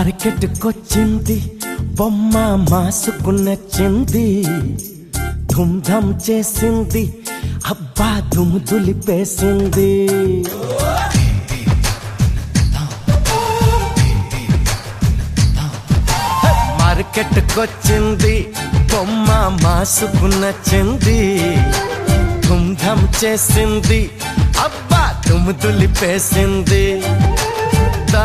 మార్కెట్కొచ్చింది బొమ్మ మాసుకు నచ్చింది ధుమ్ధం చేసింది అబ్బా దుమ్ము దులిపేసింది మార్కెట్కొచ్చింది బొమ్మ మాసుకు నచ్చింది ధుమ్ధం చేసింది అబ్బా దుమ్ము దులిపేసింది దా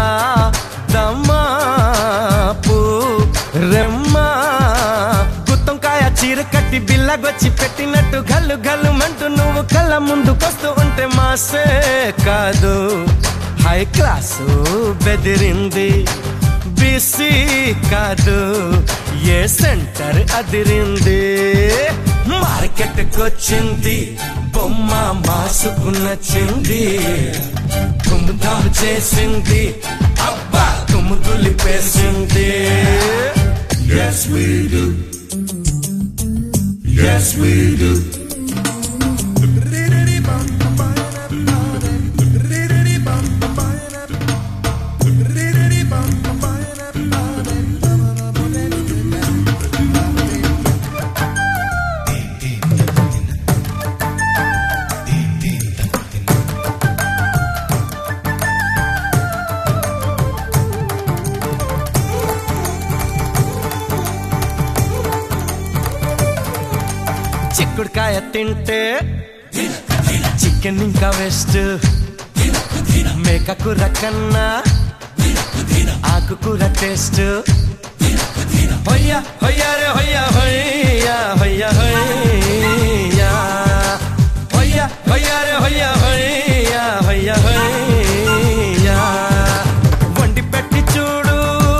దమాపు రెమ్మ గుత్తంకాయ చీర కట్టి బిల్లగొచ్చి పెట్టినట్టు గల్లు గల్లు మంటూ నువ్వు కళ్ళ ముందుకొస్తూ ఉంటే మాసే కాదు హై క్లాసు బెదిరింది బీసీ కాదు ఏ సెంటర్ అదిరింది మార్కెట్కొచ్చింది బొమ్మ మాసుకు నచ్చింది తుమ్ముతాము చేసింది అబ్బా తుమ్ము తులిపేసింది Yes, we do. Yes, we do. చిక్కుడుకాయ తింటే చికెన్ ఇంకా వెస్ట్ మేకకూర కన్నా ఆకుకూర టేస్ట్ హొయ్యా హొయ్యా రే హొయ్యా హొయ్యా హొయ్యా హొయ్యా హొయ్యా హొయ్యా రే హొయ్యా హొయ్యా హొయ్యా హొయ్యా వండి పెట్టి చూడు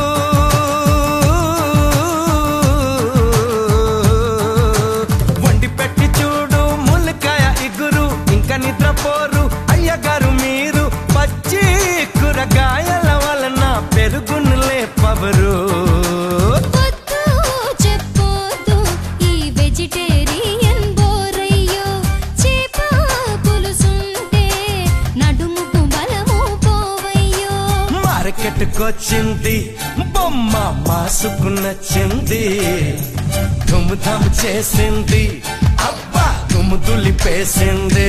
వండి పెట్టి చూడు ములకాయ ఇగురు ఇంకా నిద్రపోరు అయ్యగారు మీరు పచ్చి కూరగాయల వలన పెరుగును లేపవరు వద్దు చెప్పొద్దు ఈ వెజిటేరియన్ బోరయ్యో చేప పులుసుంటే నడుముకు బలము పోవయ్యో మార్కెట్కొచ్చింది బొమ్మ మాసుకు నచ్చింది దుమ్ముధమ్ చేసింది అబ్బా దుమ్ము దులిపేసింది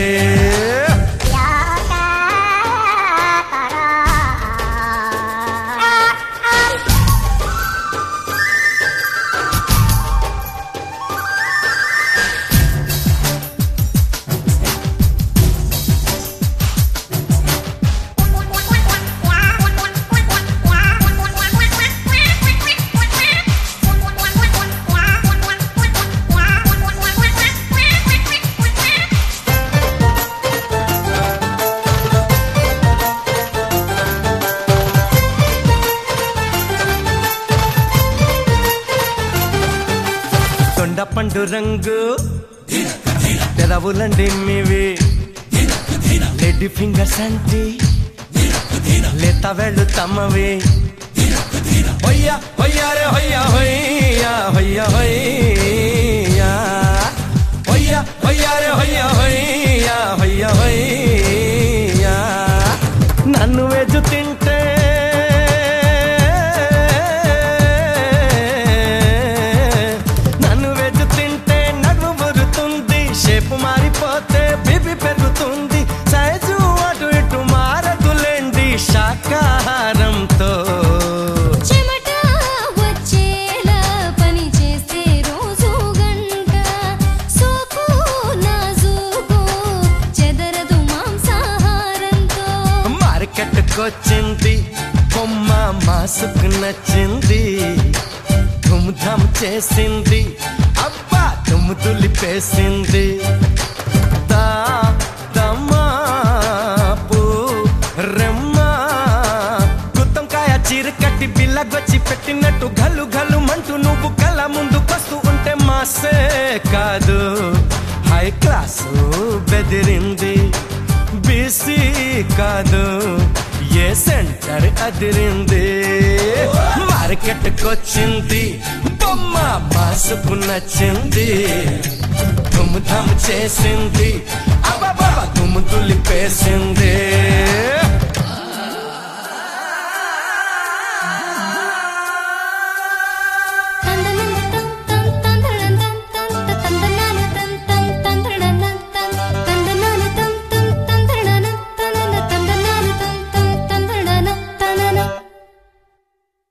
తొండ పండు రంగు పెదవులండి మీవి లెడ్డి ఫింగర్స్ అంటే లేత వెళ్ళు తమ్మవి హొయ్యా హొయ్యా రే హొయ్యా హొయ్యా హొయ్యా హొయ్యా హొయ్యా హొయ్యా రే హొయ్యా హొయ్యా హొయ్యా హొయ్యా నన్ను వెజు తింటే నన్ను వెజు తింటే నడుము మురుతుంది షేపు మారిపోతే బీపీ పెరుగుతుంది సైజు అటు ఇటు మారదులేండి శాకాహారంతో చెమట వచ్చేలా పని చేస్తే రోజు గంట సోకు నాజూకు చెదరదు మాంసాహారంతో మార్కెట్కొచ్చింది బొమ్మ మాసుకు నచ్చింది ధుమ్ధమ్ చేసింది అబ్బా దుమ్ము దులిపేసింది దా దమాపు రెమ్మ గుత్తంకాయ చీర కట్టి బిల్లగొచ్చి పెట్టినట్టు గల్లు గల్లు మంటూ నువ్వు కళ్ళ ముందుకొస్తూ ఉంటే మాసే కాదు హై క్లాసు బెదిరింది బీసీ కాదు ఏ సెంటర్ అదిరింది మార్కెట్కొచ్చింది బొమ్మ మాసుకు నచ్చింది దుమ్ము దమ్ చేసింది అబ్బా దుమ్ము దులిపేసింది